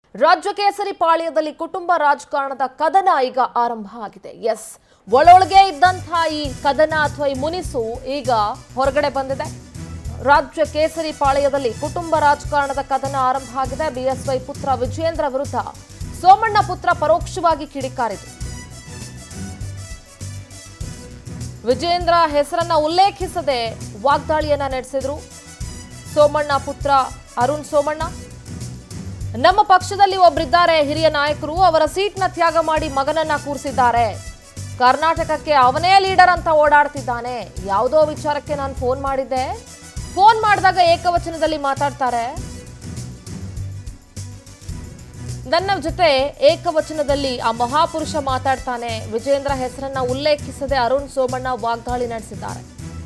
ರಾಜ್ಯ ಕೇಸರಿ ಪಾಳ್ಯದಲ್ಲಿ ಕುಟುಂಬ ರಾಜಕಾರಣದ ಕದನ ಈಗ ಆರಂಭ ಆಗಿದೆ ಎಸ್ ಒಳೊಳಗೆ ಇದ್ದಂತಹ ಈ ಕದನ ಅಥವಾ ಈ ಮುನಿಸು ಈಗ ಹೊರಗಡೆ ಬಂದಿದೆ ರಾಜ್ಯ ಕೇಸರಿ ಪಾಳ್ಯದಲ್ಲಿ ಕುಟುಂಬ ರಾಜಕಾರಣದ ಕದನ ಆರಂಭ ಆಗಿದೆ ಬಿಎಸ್ವೈ ಪುತ್ರ ವಿಜಯೇಂದ್ರ ವಿರುದ್ಧ ಸೋಮಣ್ಣ ಪುತ್ರ ಪರೋಕ್ಷವಾಗಿ ಕಿಡಿಕಾರಿತು ವಿಜಯೇಂದ್ರ ಹೆಸರನ್ನ ಉಲ್ಲೇಖಿಸದೆ ವಾಗ್ದಾಳಿಯನ್ನ ನಡೆಸಿದ್ರು ಸೋಮಣ್ಣ ಪುತ್ರ ಅರುಣ್ ಸೋಮಣ್ಣ ನಮ್ಮ ಪಕ್ಷದಲ್ಲಿ ಒಬ್ಬರಿದ್ದಾರೆ ಹಿರಿಯ ನಾಯಕರು ಅವರ ಸೀಟ್ನ ತ್ಯಾಗ ಮಾಡಿ ಮಗನನ್ನ ಕೂರಿಸಿದ್ದಾರೆ ಕರ್ನಾಟಕಕ್ಕೆ ಅವನೇ ಲೀಡರ್ ಅಂತ ಓಡಾಡ್ತಿದ್ದಾನೆ ಯಾವುದೋ ವಿಚಾರಕ್ಕೆ ನಾನು ಫೋನ್ ಮಾಡಿದ್ದೆ ಫೋನ್ ಮಾಡಿದಾಗ ಏಕವಚನದಲ್ಲಿ ಮಾತಾಡ್ತಾರೆ ನನ್ನ ಜೊತೆ ಏಕವಚನದಲ್ಲಿ ಆ ಮಹಾಪುರುಷ ಮಾತಾಡ್ತಾನೆ ವಿಜೇಂದ್ರ ಹೆಸರನ್ನ ಉಲ್ಲೇಖಿಸದೆ ಅರುಣ್ ಸೋಮಣ್ಣ ವಾಗ್ದಾಳಿ ನಡೆಸಿದ್ದಾರೆ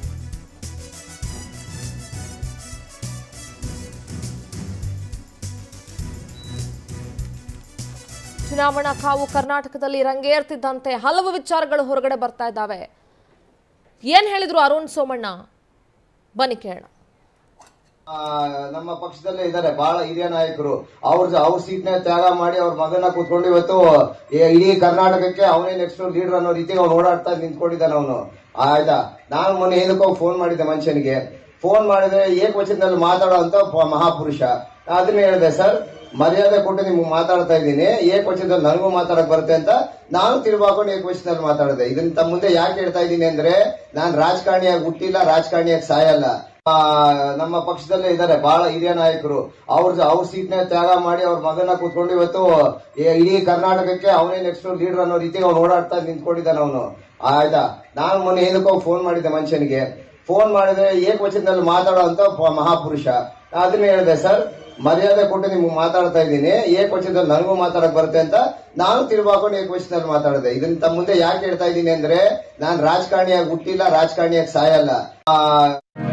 ಚುನಾವಣಾ ಕಾವು ಕರ್ನಾಟಕದಲ್ಲಿ ರಂಗೇರ್ತಿದ್ದಂತೆ ಹಲವು ವಿಚಾರಗಳು ಹೊರಗಡೆ ಬರ್ತಾ ಇದ್ದಾವೆ ಏನ್ ಹೇಳಿದ್ರು ಅರುಣ್ ಸೋಮಣ್ಣ ಬನ್ನಿ ಕೇಳೋಣ ಆ, ನಮ್ಮ ಪಕ್ಷದಲ್ಲೇ ಇದ್ದಾರೆ ಬಹಳ ಹಿರಿಯ ನಾಯಕರು ಅವ್ರ ಅವ್ರ ಸೀಟ್ನ ತ್ಯಾಗ ಮಾಡಿ ಅವ್ರ ಮಗನ ಕೂತ್ಕೊಂಡು ಇವತ್ತು ಈ- ಇಡೀ ಕರ್ನಾಟಕಕ್ಕೆ ಅವನೇ ನೆಕ್ಸ್ಟ್ ಲೀಡರ್ ಅನ್ನೋ ರೀತಿಗೆ ಅವ್ನು ಓಡಾಡ್ತಾ ನಿಂತ್ಕೊಂಡಿದ್ದಾನೆ ಅವನು ಆಯ್ತಾ ನಾನು ಮೊನ್ನೆ ಏನಕ್ಕೋ ಫೋನ್ ಮಾಡಿದ್ದೆ ಮನುಷ್ಯನಿಗೆ ಫೋನ್ ಮಾಡಿದ್ರೆ ಏಕವಚನದಲ್ಲಿ ಮಾತಾಡೋ ಅಂತ ಪ- ಮಹಾಪುರುಷ ಅದನ್ನ ಹೇಳಿದೆ ಸರ್ ಮರ್ಯಾದೆ ಕೊಟ್ಟು ನಿಮ್ಗೆ ಮಾತಾಡ್ತಾ ಇದ್ದೀನಿ ಏಕವಚನದಲ್ಲಿ ನನಗೂ ಮಾತಾಡಕ್ ಬರುತ್ತೆ ಅಂತ ನಾನು ತಿರುಗಾಕೊಂಡು ಏಕವಚನದಲ್ಲಿ ಮಾತಾಡಿದೆ ಇದನ್ನ ತಮ್ಮ ಮುಂದೆ ಯಾಕೆ ಹೇಳ್ತಾ ಇದ್ದೀನಿ ಅಂದ್ರೆ ನಾನು ರಾಜಕಾರಣಿಯಾಗಿ ಹುಟ್ಟಿಲ್ಲ ರಾಜಕಾರಣಿಯಾಗಿ ಸಾಯಲ್ಲ ಆ, ನಮ್ಮ ಪಕ್ಷದಲ್ಲೇ ಇದ್ದಾರೆ ಬಹಳ ಹಿರಿಯ ನಾಯಕರು ಅವ್ರ ಅವ್ರ ಸೀಟ್ನ ತ್ಯಾಗ ಮಾಡಿ ಅವ್ರ ಮಗನ ಕೂತ್ಕೊಂಡು ಇವತ್ತು ಈ- ಇಡೀ ಕರ್ನಾಟಕಕ್ಕೆ ಅವನೇ ನೆಕ್ಸ್ಟ್ ಲೀಡರ್ ಅನ್ನೋ ರೀತಿಗೆ ಅವ್ನು ಓಡಾಡ್ತಾ ನಿಂತ್ಕೊಂಡಿದ್ದಾನೆ ಅವನು ಆಯ್ತಾ ನಾನು ಮೊನ್ನೆ ಏನಕ್ಕೋ ಫೋನ್ ಮಾಡಿದ್ದೆ ಮನುಷ್ಯನಿಗೆ ಫೋನ್ ಮಾಡಿದ್ರೆ ಏಕವಚನದಲ್ಲಿ ಮಾತಾಡೋ ಅಂತ ಪ- ಮಹಾಪುರುಷ ಅದನ್ನ ಹೇಳಿದೆ ಸರ್ ಮರ್ಯಾದೆ ಕೊಟ್ಟು ನಿಮ್ಗೆ ಮಾತಾಡ್ತಾ ಇದ್ದೀನಿ ಏಕವಚನದಲ್ಲಿ ನನಗೂ ಮಾತಾಡಕ್ ಬರುತ್ತೆ ಅಂತ ನಾನು ತಿರುಗಾಕೊಂಡು ಏಕವಚನದಲ್ಲಿ ಮಾತಾಡಿದೆ ಇದನ್ನ ತಮ್ಮ ಮುಂದೆ ಯಾಕೆ ಹೇಳ್ತಾ ಇದ್ದೀನಿ ಅಂದ್ರೆ ನಾನು ರಾಜಕಾರಣಿಯಾಗಿ ಹುಟ್ಟಿಲ್ಲ ರಾಜಕಾರಣಿಯಾಗಿ ಸಾಯಲ್ಲ ಆ,